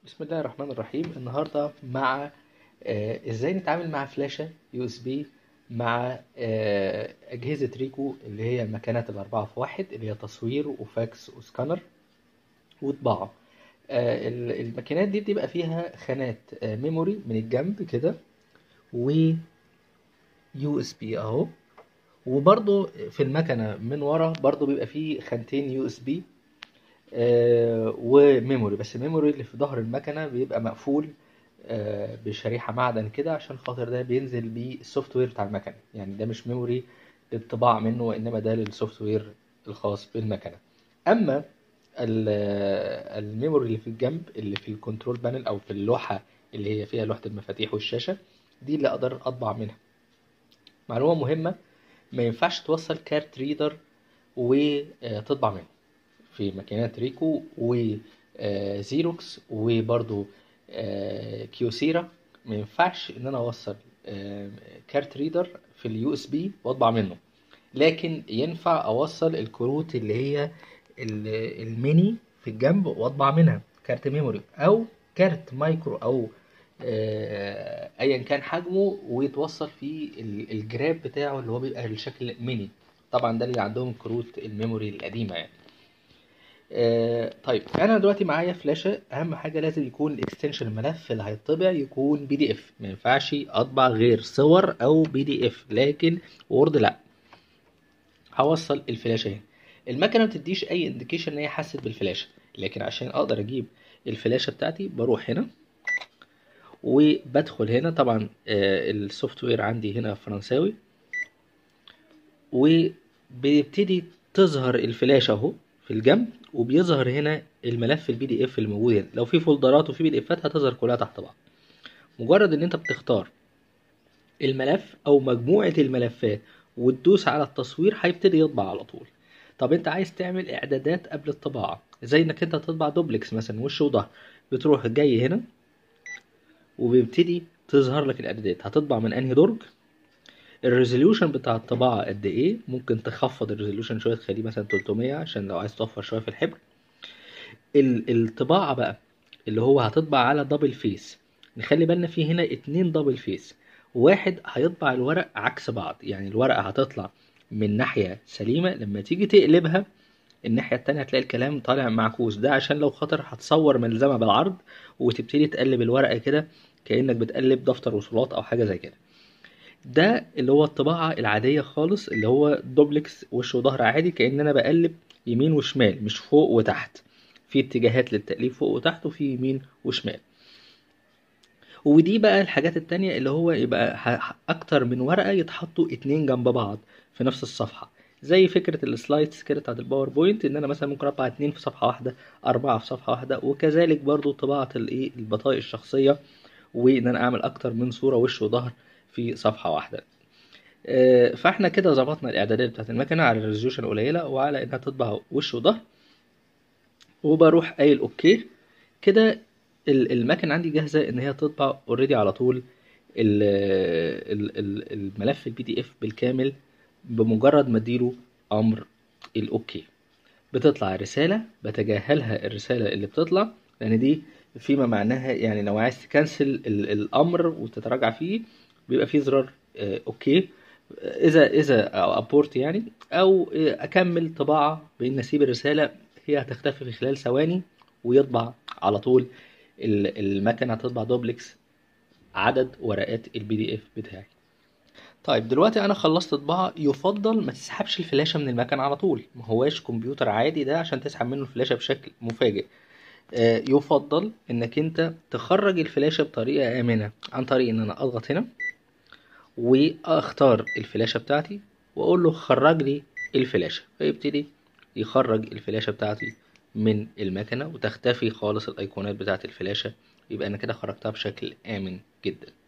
بسم الله الرحمن الرحيم النهارده مع آه، ازاي نتعامل مع فلاشة يو اس بي مع آه، أجهزة ريكو اللي هي المكانات الأربعة في واحد اللي هي تصوير وفاكس وسكانر وطباعة آه، ال- الماكينات دي بتبقى فيها خانات آه، ميموري من الجنب كده و يو اس بي اهو وبرضو في المكنة من ورا برضو بيبقى فيه خانتين يو اس بي آه، وميموري بس الميموري اللي في ظهر المكنة بيبقى مقفول آه، بشريحة معدن كده عشان خاطر ده بينزل بيه السوفت وير بتاع المكنة يعني ده مش ميموري للطباعة منه وإنما ده للسوفت وير الخاص بالمكنة أما ال- آه، الميموري اللي في الجنب اللي في الكنترول بانل أو في اللوحة اللي هي فيها لوحة المفاتيح والشاشة دي اللي أقدر أطبع منها معلومة مهمة ما ينفعش توصل كارت ريدر وتطبع منه في ماكينات ريكو وزيروكس وبرضو آه، كيوسيرا ما ينفعش ان انا اوصل آه، كارت ريدر في اليو اس بي واطبع منه لكن ينفع اوصل الكروت اللي هي ال- الميني في الجنب واطبع منها كارت ميموري او كارت مايكرو او آه، ايا كان حجمه ويتوصل فيه ال- الجراب بتاعه اللي هو بيبقى الشكل ميني طبعا ده اللي عندهم كروت الميموري القديمه يعني آه، طيب انا دلوقتي معايا فلاشه اهم حاجه لازم يكون الاكستنشن الملف اللي هيطبع يكون بي دي اف ما ينفعش اطبع غير صور او بي دي اف لكن وورد لا هوصل الفلاشه هنا المكنه ما بتديش اي انديكيشن ان هي حست بالفلاشه لكن عشان اقدر اجيب الفلاشه بتاعتي بروح هنا وبدخل هنا طبعا آه، السوفت وير عندي هنا فرنساوي وبيبتدي تظهر الفلاشة اهو في الجنب وبيظهر هنا الملف البي دي اف الموجود هنا لو في فولدرات وفي بي دي افات هتظهر كلها تحت بعض مجرد ان انت بتختار الملف او مجموعة الملفات وتدوس على التصوير هيبتدي يطبع على طول طب انت عايز تعمل اعدادات قبل الطباعة زي انك انت تطبع دوبلكس مثلا وش وظهر بتروح جاي هنا وبيبتدي تظهر لك الاعدادات هتطبع من انهي درج الريزوليوشن بتاع الطباعة قد ايه ممكن تخفض الريزوليوشن شوية تخليه مثلا 300 عشان لو عايز توفر شوية في الحبر ال- الطباعة بقى اللي هو هتطبع على دبل فيس نخلي بالنا في هنا اتنين دبل فيس واحد هيطبع الورق عكس بعض يعني الورقة هتطلع من ناحية سليمة لما تيجي تقلبها الناحية التانية هتلاقي الكلام طالع معكوس ده عشان لو خاطر هتصور ملزمة بالعرض وتبتدي تقلب الورقة كده كأنك بتقلب دفتر وصولات أو حاجة زي كده ده اللي هو الطباعة العادية خالص اللي هو دوبلكس وش وظهر عادي كأن أنا بقلب يمين وشمال مش فوق وتحت في اتجاهات للتقليب فوق وتحت وفي يمين وشمال ودي بقى الحاجات التانية اللي هو يبقى ح- أكتر من ورقة يتحطوا اتنين جنب بعض في نفس الصفحة زي فكرة السلايدز كده بتاعت الباوربوينت إن أنا مثلا ممكن أطبع اتنين في صفحة واحدة أربعة في صفحة واحدة وكذلك برضو طباعة الإيه البطايق الشخصية وإن أنا أعمل أكتر من صورة وش وظهر في صفحة واحدة آه، فاحنا كده ظبطنا الاعدادات بتاعت المكنه على الريزوليوشن قليله وعلى انها تطبع وش وظهر وبروح قايل اوكي كده ال- المكنه عندي جاهزه ان هي تطبع اوريدي على طول ال- ال- ال- الملف البي دي اف بالكامل بمجرد ما اديله امر الاوكي بتطلع رساله بتجاهلها الرساله اللي بتطلع لان دي فيما معناها يعني لو عايز تكنسل ال- الامر وتتراجع فيه بيبقى فيه زرار آه، اوكي اذا اذا او ابورت يعني او اكمل طباعه بان اسيب الرساله هي هتختفي في خلال ثواني ويطبع على طول ال- المكنه هتطبع دوبلكس عدد ورقات البي دي اف بتاعي طيب دلوقتي انا خلصت طباعه يفضل ما تسحبش الفلاشه من المكنه على طول ما هواش كمبيوتر عادي ده عشان تسحب منه الفلاشه بشكل مفاجئ آه، يفضل انك انت تخرج الفلاشه بطريقه امنه عن طريق ان انا اضغط هنا واختار الفلاشة بتاعتي واقول له خرج لي الفلاشة فيبتدي يخرج الفلاشة بتاعتي من المكنة وتختفي خالص الايقونات بتاعت الفلاشة يبقى انا كده خرجتها بشكل امن جدا